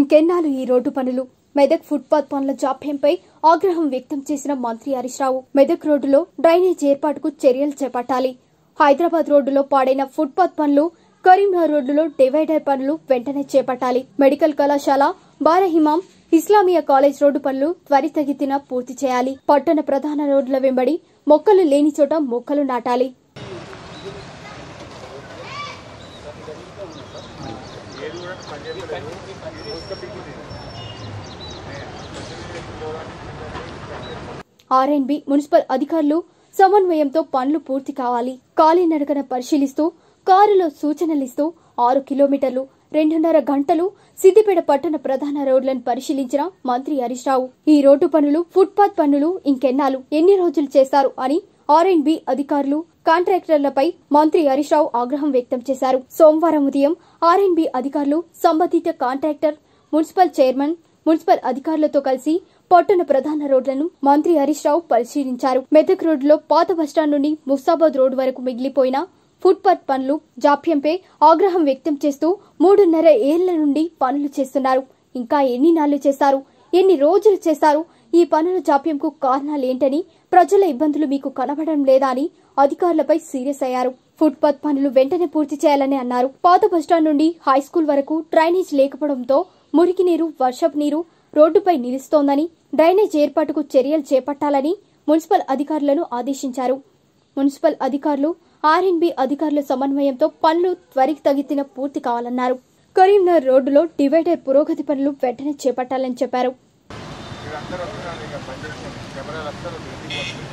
ఇంకెన్నాళ్ళు ఈ రోడ్డు పనులు మెదక్ ఫుట్పాత్ పనుల జాప్యంపై ఆగ్రహం వ్యక్తం చేసిన మంత్రి హరీష్ రావు మెదక్ రోడ్డులో డ్రైనేజ్ ఏర్పాటుకు చర్యలు చేపట్టాలి హైదరాబాద్ రోడ్డులో పాడైన ఫుట్పాత్ పనులు కరీంనగర్ రోడ్డులో డివైడర్ పనులు వెంటనే చేపట్టాలి మెడికల్ కళాశాల బారహిమాం ఇస్లామియా కాలేజ్ రోడ్డు పనులు త్వరితగతిన పూర్తి చేయాలి పట్టణ ప్రధాన రోడ్ల వెంబడి మొక్కలు లేని చోట మొక్కలు నాటాలి ఆర్ఎన్బి మున్సిపల్ అధికారులు సమన్వయంతో పనులు పూర్తి కావాలి కాలినడకన పరిశీలిస్తూ కారులో సూచనలిస్తూ ఆరు కిలోమీటర్లు రెండున్నర గంటలు సిద్దిపేట పట్టణ ప్రధాన రోడ్లను పరిశీలించిన మంత్రి హరీష్ రావు ఈ రోడ్డు పనులు ఫుట్పాత్ పనులు ఇంకెన్నాళ్ళు ఎన్ని రోజులు చేస్తారు అని ఆర్ఎన్బి అధికారులు కాంట్రాక్టర్లపై మంత్రి హరీష్ రావు ఆగ్రహం వ్యక్తం చేశారు సోమవారం ఉదయం ఆర్ఎన్బి అధికారులు సంబంధిత కాంట్రాక్టర్ మున్సిపల్ చైర్మన్ మున్సిపల్ అధికారులతో కలిసి పట్టణ ప్రధాన రోడ్లను మంత్రి హరీష్ రావు పరిశీలించారు మెదక్ రోడ్డులో పాత బస్టాండ్ నుండి ముస్తాబాద్ రోడ్డు వరకు మిగిలిపోయిన ఫుట్పాత్ పనులు జాప్యంపై ఆగ్రహం వ్యక్తం చేస్తూ మూడున్నర ఏళ్ల నుండి పనులు చేస్తున్నారు ఇంకా ఎన్ని నాళ్లు చేస్తారు ఎన్ని రోజులు చేస్తారు ఈ పనుల జాప్యంకు కారణాలేంటని ప్రజల ఇబ్బందులు మీకు కనబడడం లేదా అని అధికారులపై సీరియస్ అయ్యారు ఫుట్పాత్ పనులు వెంటనే పూర్తి చేయాలని అన్నారు పాత బస్టాండ్ నుండి హై స్కూల్ వరకు డ్రైనేజ్ లేకపోవడంతో మురికి నీరు వర్షపు నీరు రోడ్డుపై నిలుస్తోందని డ్రైనేజ్ ఏర్పాటుకు చర్యలు చేపట్టాలని మున్సిపల్ అధికారులను ఆదేశించారు మున్సిపల్ అధికారులు ఆర్ఎన్బి అధికారుల సమన్వయంతో పనులు త్వరితగతిన పూర్తి కావాలన్నారు కరీంనగర్ రోడ్డులో డివైడర్ పురోగతి పనులు వెంటనే చేపట్టాలని చెప్పారు మీరందరూ వస్తున్నారు ఇక పనిచేసి కెమెరాలు వస్తారు ఇంటికి వస్తారు